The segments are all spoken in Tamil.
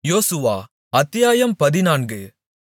யோசுவா அத்தியாயம் பதினான்கு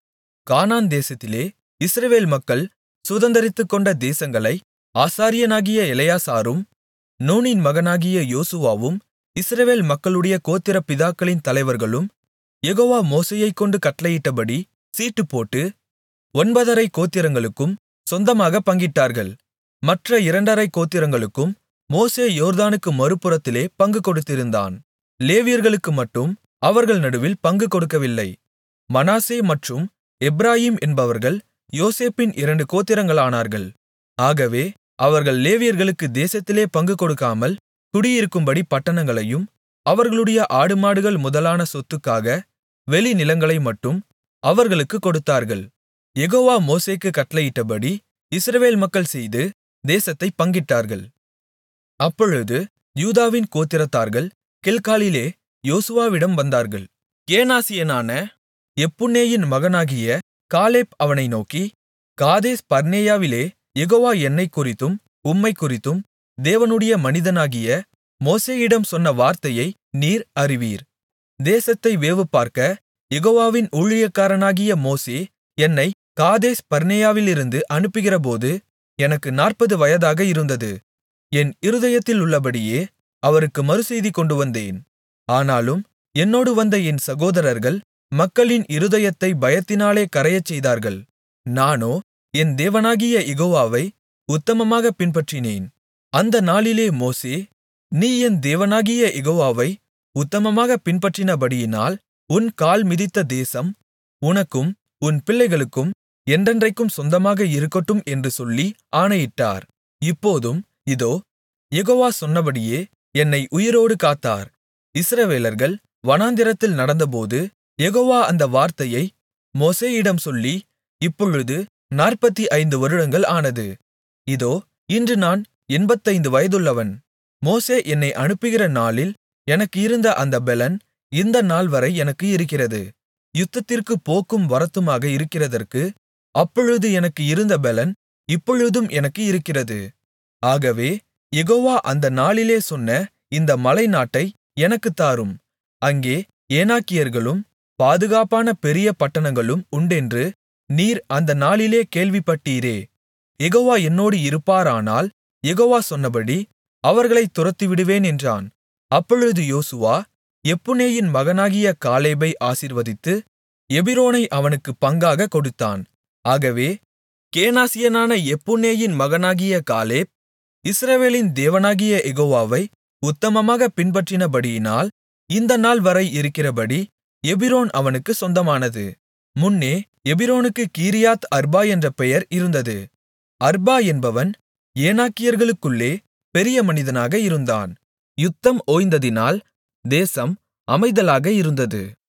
கானான் தேசத்திலே இஸ்ரவேல் மக்கள் சுதந்தரித்துக்கொண்ட தேசங்களை ஆசாரியனாகிய எலெயாசாரும் நூனின் மகனாகிய யோசுவாவும் இஸ்ரவேல் மக்களுடைய கோத்திர பிதாக்களின் தலைவர்களும் யெகோவா மோசேயைக்கொண்டு கட்டளையிட்டபடி சீட்டுப்போட்டு ஒன்பதரை கோத்திரங்களுக்கும் சொந்தமாகப் பங்கிட்டார்கள் மற்ற இரண்டரை கோத்திரங்களுக்கும் மோசே யோர்தானுக்கு மறுபுறத்திலே பங்கு கொடுத்திருந்தான் லேவியர்களுக்கு மட்டும் அவர்கள் நடுவில் பங்கு கொடுக்கவில்லை மனாசே மற்றும் எப்பிராயீம் என்பவர்கள் யோசேப்பின் இரண்டு கோத்திரங்களானார்கள் ஆகவே அவர்கள் லேவியர்களுக்கு தேசத்திலே பங்கு கொடுக்காமல் குடியிருக்கும்படி பட்டணங்களையும் அவர்களுடைய ஆடுமாடுகள் முதலான சொத்துக்காக வெளிநிலங்களை மட்டும் அவர்களுக்குக் கொடுத்தார்கள் யெகோவா மோசேக்குக் கட்டளையிட்டபடி இஸ்ரவேல் மக்கள் செய்து தேசத்தைப் பங்கிட்டார்கள் அப்பொழுது யூதாவின் கோத்திரத்தார்கள் கில்காலிலே யோசுவாவிடம் வந்தார்கள் கேனாசியனான எப்புன்னேயின் மகனாகிய காலேப் அவனை நோக்கி காதேஸ் பர்னேயாவிலே யெகோவா என்னைக்குறித்தும் உம்மைக்குறித்தும் தேவனுடைய மனிதனாகிய மோசேயிடம் சொன்ன வார்த்தையை நீர் அறிவீர் தேசத்தை வேவுபார்க்க யெகோவாவின் ஊழியக்காரனாகிய மோசே என்னை காதேஸ் பர்னேயாவிலிருந்து அனுப்புகிறபோது எனக்கு நாற்பது வயதாக இருந்தது என் இருதயத்திலுள்ளபடியே அவருக்கு மறுசெய்தி கொண்டுவந்தேன் ஆனாலும் என்னோடு வந்த என் சகோதரர்கள் மக்களின் இருதயத்தை பயத்தினாலே கரையச்செய்தார்கள் நானோ என் தேவனாகிய யெகோவாவை உத்தமமாகப் பின்பற்றினேன் அந்த நாளிலே மோசே நீ என் தேவனாகிய யெகோவாவை உத்தமமாகப் பின்பற்றினபடியினால் உன் கால் மிதித்த தேசம் உனக்கும் உன் பிள்ளைகளுக்கும் என்றென்றைக்கும் சொந்தமாக இருக்கட்டும் என்று சொல்லி ஆணையிட்டார் இப்போதும் இதோ யெகோவா சொன்னபடியே என்னை உயிரோடு காத்தார் இஸ்ரவேலர்கள் வனாந்திரத்தில் நடந்தபோது யெகோவா அந்த வார்த்தையை மோசேயிடம் சொல்லி இப்பொழுது நாற்பத்தி ஐந்து வருடங்கள் ஆனது இதோ இன்று நான் எண்பத்தைந்து வயதுள்ளவன் மோசே என்னை அனுப்புகிற நாளில் எனக்கு இருந்த அந்த பெலன் இந்த நாள்வரை எனக்கு இருக்கிறது யுத்தத்திற்குப் போக்கும் வரத்துமாக இருக்கிறதற்கு அப்பொழுது எனக்கு இருந்த பெலன் இப்பொழுதும் எனக்கு இருக்கிறது ஆகவே யெகோவா அந்த நாளிலே சொன்ன இந்த மலைநாட்டை எனக்குத் தாரும் அங்கே ஏனாக்கியர்களும் பாதுகாப்பான பெரிய பட்டணங்களும் உண்டென்று நீர் அந்த நாளிலே கேள்விப்பட்டீரே யெகோவா என்னோடு இருப்பாரானால் யெகோவா சொன்னபடி அவர்களைத் துரத்திவிடுவேன் என்றான் அப்பொழுது யோசுவா எப்புன்னேயின் மகனாகிய காலேபை ஆசீர்வதித்து எபிரோனை அவனுக்குப் பங்காகக் கொடுத்தான் ஆகவே கேனாசியனான எப்புன்னேயின் மகனாகிய காலேப் இஸ்ரவேலின் தேவனாகிய யெகோவாவை உத்தமமாகப் பின்பற்றினபடியினால் இந்த நாள் வரை இருக்கிறபடி எபிரோன் அவனுக்கு சொந்தமானது முன்னே எபிரோனுக்கு கீரியாத் அர்பா என்ற பெயர் இருந்தது அர்பா என்பவன் ஏனாக்கியர்களுக்குள்ளே பெரிய மனிதனாக இருந்தான் யுத்தம் ஓய்ந்ததினால் தேசம் அமைதலாக இருந்தது